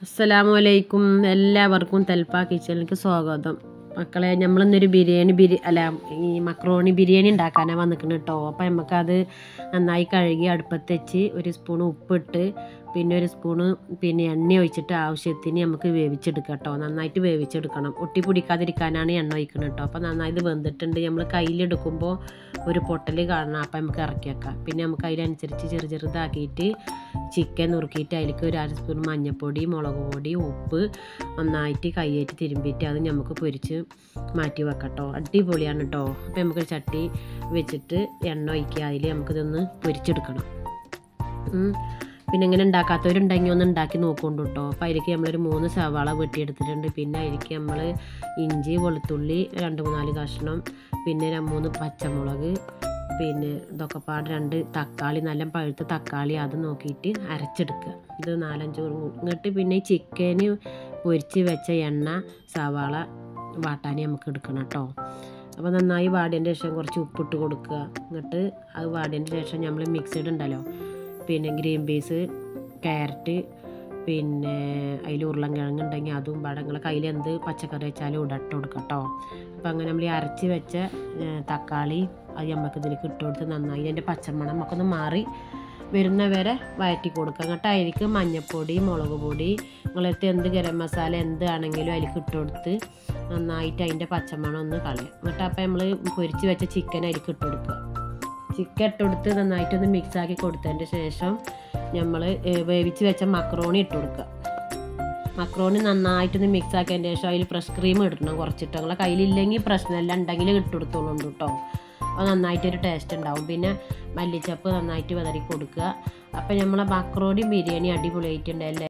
അസ്സലാമു അലൈക്കും എല്ലാവർക്കും തെൽപ്പ കിച്ചണിലേക്ക് സ്വാഗതം മക്കളെ നമ്മളിന്നൊരു ബിരിയാണി ബിരി അല്ല ഈ മക്രോണി ബിരിയാണി ഉണ്ടാക്കാനാണ് വന്നിക്കുന്നത് കേട്ടോ അപ്പോൾ നമുക്കത് നന്നായി കഴുകി അടുപ്പത്ത് വെച്ച് ഒരു സ്പൂൺ ഉപ്പിട്ട് പിന്നെ ഒരു സ്പൂണ് പിന്നെ എണ്ണ ഒഴിച്ചിട്ട് ആവശ്യത്തിന് നമുക്ക് വേവിച്ചെടുക്കാം കേട്ടോ നന്നായിട്ട് വേവിച്ചെടുക്കണം ഒട്ടി പിടിക്കാതിരിക്കാനാണ് എണ്ണ ഒഴിക്കുന്നത് കേട്ടോ അപ്പോൾ നന്നായി ഇത് വെന്തിട്ടുണ്ട് നമ്മൾ കയ്യിലെടുക്കുമ്പോൾ ഒരു പൊട്ടൽ കാണണം അപ്പോൾ നമുക്ക് ഇറക്കി വെക്കാം പിന്നെ നമുക്ക് അതിനനുസരിച്ച് ചെറു ചെറുതാക്കിയിട്ട് ചിക്കൻ നുറുക്കിയിട്ട് അതിലേക്ക് ഒരു അര സ്പൂൺ മഞ്ഞൾപ്പൊടി മുളക് പൊടി ഉപ്പ് നന്നായിട്ട് കൈയേറ്റ് തിരുമ്പിയിട്ട് അത് നമുക്ക് പൊരിച്ച് മാറ്റി വെക്കാം കേട്ടോ അടിപൊളിയാണ് കേട്ടോ അപ്പോൾ നമുക്ക് ചട്ടി വെച്ചിട്ട് എണ്ണ ഒഴിക്കുക അതിൽ നമുക്കിതൊന്ന് പൊരിച്ചെടുക്കണം ഉം. പിന്നെ ഇങ്ങനെ ഉണ്ടാക്കാത്തവരുണ്ടെങ്കിൽ ഒന്ന് ഉണ്ടാക്കി നോക്കുന്നുണ്ട് കേട്ടോ അപ്പോൾ അതിലേക്ക് നമ്മളൊരു മൂന്ന് സവാള വെട്ടിയെടുത്തിട്ടുണ്ട് പിന്നെ അതിലേക്ക് നമ്മൾ ഇഞ്ചി വെളുത്തുള്ളി രണ്ട് മൂന്നാല് കഷ്ണം പിന്നെ ര- മൂന്ന് പച്ചമുളക് പിന്നെ ഇതൊക്കെ പാട് രണ്ട് തക്കാളി നല്ല പഴുത്ത തക്കാളി അത് നോക്കിയിട്ട് അരച്ചെടുക്കുക ഇത് നാലഞ്ച് ഉ- ഇങ്ങോട്ട് പിന്നെ ഈ ചിക്കന് പൊരിച്ച് വെച്ച എണ്ണ സവാള വാട്ടാൻ നമുക്ക് എടുക്കണം കേട്ടോ അപ്പോൾ നന്നായി വാടിയതിൻ്റെ ശേഷം കുറച്ച് ഉപ്പിട്ട് കൊടുക്കുക എന്നിട്ട് അത് വാടിയതിൻ്റെ ശേഷം നമ്മൾ മിക്സഡ് ഉണ്ടല്ലോ പിന്നെ ഗ്രീൻ പീസ് ക്യാരറ്റ് പിന്നെ അതിൽ ഉരുളൻകിഴങ്ങ് ഉണ്ടെങ്കിൽ അതും പാടെ നിങ്ങളെ കയ്യിൽ എന്ത് പച്ചക്കറി വെച്ചാലും ഇടട്ട് കൊടുക്കുക കേട്ടോ അപ്പോൾ അങ്ങനെ നമ്മൾ ഈ അരച്ച് വെച്ച ഏ, തക്കാളി അത് നമുക്ക് ഇതിലേക്ക് ഇട്ട് കൊടുത്ത് നന്നായി അതിൻ്റെ പച്ചമണം ഒക്കെ ഒന്ന് മാറി വരുന്ന വരെ വഴറ്റി കൊടുക്കുക എന്നിട്ട് അതിലേക്ക് മഞ്ഞൾപ്പൊടി മുളക് പൊടി നിങ്ങളടുത്ത് എന്ത് ഗരം മസാല എന്താണെങ്കിലും അതിലേക്ക് ഇട്ട് കൊടുത്ത് നന്നായിട്ട് അതിൻ്റെ പച്ചമണം ഒന്ന് കളയും എന്നിട്ട് അപ്പോൾ നമ്മൾ പൊരിച്ച് വെച്ച ചിക്കൻ അതിലേക്ക് ഇട്ട് കൊടുക്കുക ചിക്കൻ ഇട്ട് കൊടുത്ത് നന്നായിട്ടൊന്ന് മിക്സ് ആക്കി കൊടുത്തതിൻ്റെ ശേഷം നമ്മൾ വേവിച്ച് വെച്ച മക്രോണി ഇട്ട് കൊടുക്കുക മക്രോണി നന്നായിട്ടൊന്ന് മിക്സ് ആക്കിയതിൻ്റെ ശേഷം അതിൽ ഫ്രഷ് ക്രീം ഇടണം കുറച്ചിട്ട് നിങ്ങളെ കയ്യിലില്ലെങ്കിൽ പ്രശ്നമില്ല ഉണ്ടെങ്കിൽ ഇട്ട് കൊടുത്തോളുണ്ട് കേട്ടോ അപ്പോൾ നന്നായിട്ടൊരു ടേസ്റ്റ് ഉണ്ടാവും പിന്നെ മല്ലിച്ചപ്പ് നന്നായിട്ട് വിതറി കൊടുക്കുക അപ്പോൾ നമ്മളെ മക്രോണി ബിരിയാണി അടിപൊളിയായിട്ടുണ്ട് അല്ലേ